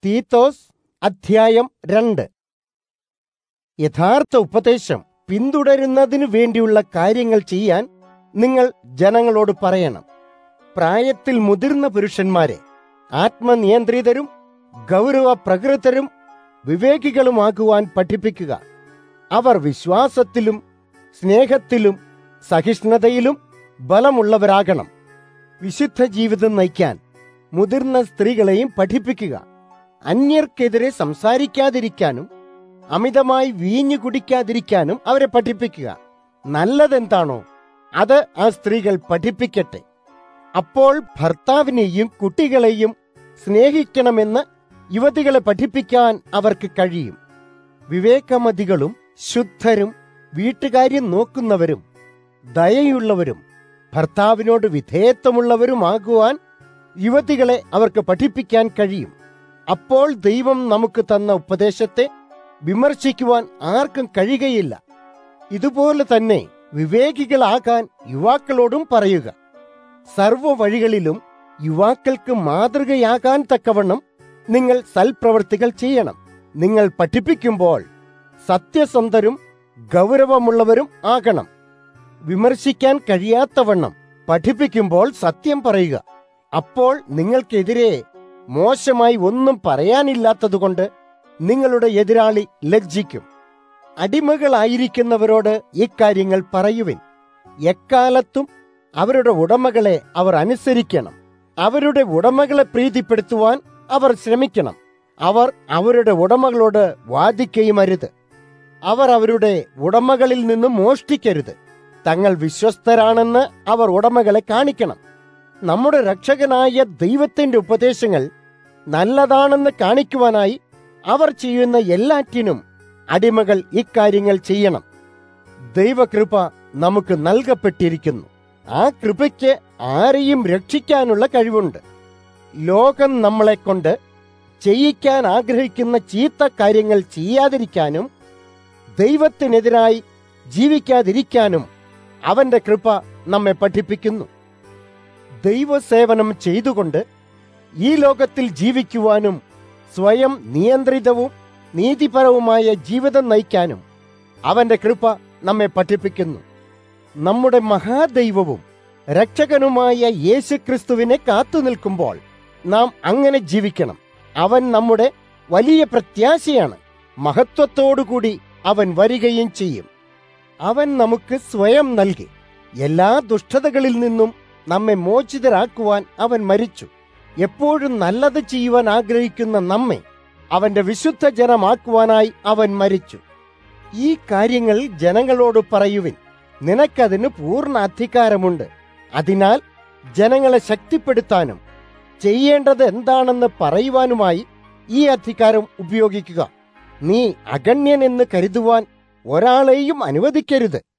തീത്തോസ് അധ്യായം രണ്ട് യഥാർത്ഥ ഉപദേശം പിന്തുടരുന്നതിനു വേണ്ടിയുള്ള കാര്യങ്ങൾ ചെയ്യാൻ നിങ്ങൾ ജനങ്ങളോട് പറയണം പ്രായത്തിൽ മുതിർന്ന പുരുഷന്മാരെ ആത്മനിയന്ത്രിതരും ഗൗരവ പ്രകൃതരും വിവേകികളുമാകുവാൻ പഠിപ്പിക്കുക അവർ വിശ്വാസത്തിലും സ്നേഹത്തിലും സഹിഷ്ണുതയിലും ബലമുള്ളവരാകണം വിശുദ്ധ ജീവിതം നയിക്കാൻ മുതിർന്ന സ്ത്രീകളെയും പഠിപ്പിക്കുക അന്യർക്കെതിരെ സംസാരിക്കാതിരിക്കാനും അമിതമായി വീഞ്ഞു കുടിക്കാതിരിക്കാനും അവരെ പഠിപ്പിക്കുക നല്ലതെന്താണോ അത് ആ സ്ത്രീകൾ പഠിപ്പിക്കട്ടെ അപ്പോൾ ഭർത്താവിനെയും കുട്ടികളെയും സ്നേഹിക്കണമെന്ന് യുവതികളെ പഠിപ്പിക്കാൻ അവർക്ക് കഴിയും വിവേകമതികളും ശുദ്ധരും വീട്ടുകാര്യം നോക്കുന്നവരും ദയയുള്ളവരും ഭർത്താവിനോട് വിധേയത്വമുള്ളവരുമാകുവാൻ യുവതികളെ അവർക്ക് പഠിപ്പിക്കാൻ കഴിയും അപ്പോൾ ദൈവം നമുക്ക് തന്ന ഉപദേശത്തെ വിമർശിക്കുവാൻ ആർക്കും കഴിയുകയില്ല ഇതുപോലെ തന്നെ വിവേകികളാകാൻ യുവാക്കളോടും പറയുക സർവ വഴികളിലും യുവാക്കൾക്ക് മാതൃകയാകാൻ തക്കവണ്ണം നിങ്ങൾ സൽപ്രവർത്തികൾ ചെയ്യണം നിങ്ങൾ പഠിപ്പിക്കുമ്പോൾ സത്യസന്ധരും ഗൗരവമുള്ളവരും ആകണം വിമർശിക്കാൻ കഴിയാത്തവണ്ണം പഠിപ്പിക്കുമ്പോൾ സത്യം പറയുക അപ്പോൾ നിങ്ങൾക്കെതിരെ മോശമായി ഒന്നും പറയാനില്ലാത്തതുകൊണ്ട് നിങ്ങളുടെ എതിരാളി ലജ്ജിക്കും അടിമകളായിരിക്കുന്നവരോട് ഇക്കാര്യങ്ങൾ പറയുവിൻ എക്കാലത്തും അവരുടെ ഉടമകളെ അവർ അനുസരിക്കണം അവരുടെ ഉടമകളെ പ്രീതിപ്പെടുത്തുവാൻ അവർ ശ്രമിക്കണം അവർ അവരുടെ ഉടമകളോട് വാദിക്കുകയും അരുത് അവർ അവരുടെ ഉടമകളിൽ നിന്നും മോഷ്ടിക്കരുത് തങ്ങൾ വിശ്വസ്തരാണെന്ന് അവർ ഉടമകളെ കാണിക്കണം നമ്മുടെ രക്ഷകനായ ദൈവത്തിന്റെ ഉപദേശങ്ങൾ നല്ലതാണെന്ന് കാണിക്കുവാനായി അവർ ചെയ്യുന്ന എല്ലാറ്റിനും അടിമകൾ ഇക്കാര്യങ്ങൾ ചെയ്യണം ദൈവകൃപ നമുക്ക് നൽകപ്പെട്ടിരിക്കുന്നു ആ കൃപയ്ക്ക് ആരെയും രക്ഷിക്കാനുള്ള കഴിവുണ്ട് ലോകം നമ്മളെ കൊണ്ട് ചെയ്യിക്കാൻ ആഗ്രഹിക്കുന്ന ചീത്ത കാര്യങ്ങൾ ചെയ്യാതിരിക്കാനും ദൈവത്തിനെതിരായി ജീവിക്കാതിരിക്കാനും അവന്റെ കൃപ നമ്മെ പഠിപ്പിക്കുന്നു ദൈവസേവനം ചെയ്തുകൊണ്ട് ഈ ലോകത്തിൽ ജീവിക്കുവാനും സ്വയം നിയന്ത്രിതവും നീതിപരവുമായ ജീവിതം നയിക്കാനും അവന്റെ കൃപ നമ്മെ പഠിപ്പിക്കുന്നു നമ്മുടെ മഹാദൈവവും രക്ഷകനുമായ യേശുക്രിസ്തുവിനെ കാത്തു നിൽക്കുമ്പോൾ നാം അങ്ങനെ ജീവിക്കണം അവൻ നമ്മുടെ വലിയ പ്രത്യാശയാണ് മഹത്വത്തോടുകൂടി അവൻ വരികയും ചെയ്യും അവൻ നമുക്ക് സ്വയം നൽകി എല്ലാ ദുഷ്ടതകളിൽ നിന്നും നമ്മെ മോചിതരാക്കുവാൻ അവൻ മരിച്ചു എപ്പോഴും നല്ലത് ചെയ്യുവാൻ ആഗ്രഹിക്കുന്ന നമ്മെ അവന്റെ വിശുദ്ധ ജനമാക്കുവാനായി അവൻ മരിച്ചു ഈ കാര്യങ്ങൾ ജനങ്ങളോട് പറയുവിൻ നിനക്കതിന് പൂർണ്ണ അധികാരമുണ്ട് അതിനാൽ ജനങ്ങളെ ശക്തിപ്പെടുത്താനും ചെയ്യേണ്ടത് എന്താണെന്ന് പറയുവാനുമായി ഈ അധികാരം ഉപയോഗിക്കുക നീ അഗണ്യൻ എന്ന് കരുതുവാൻ ഒരാളെയും അനുവദിക്കരുത്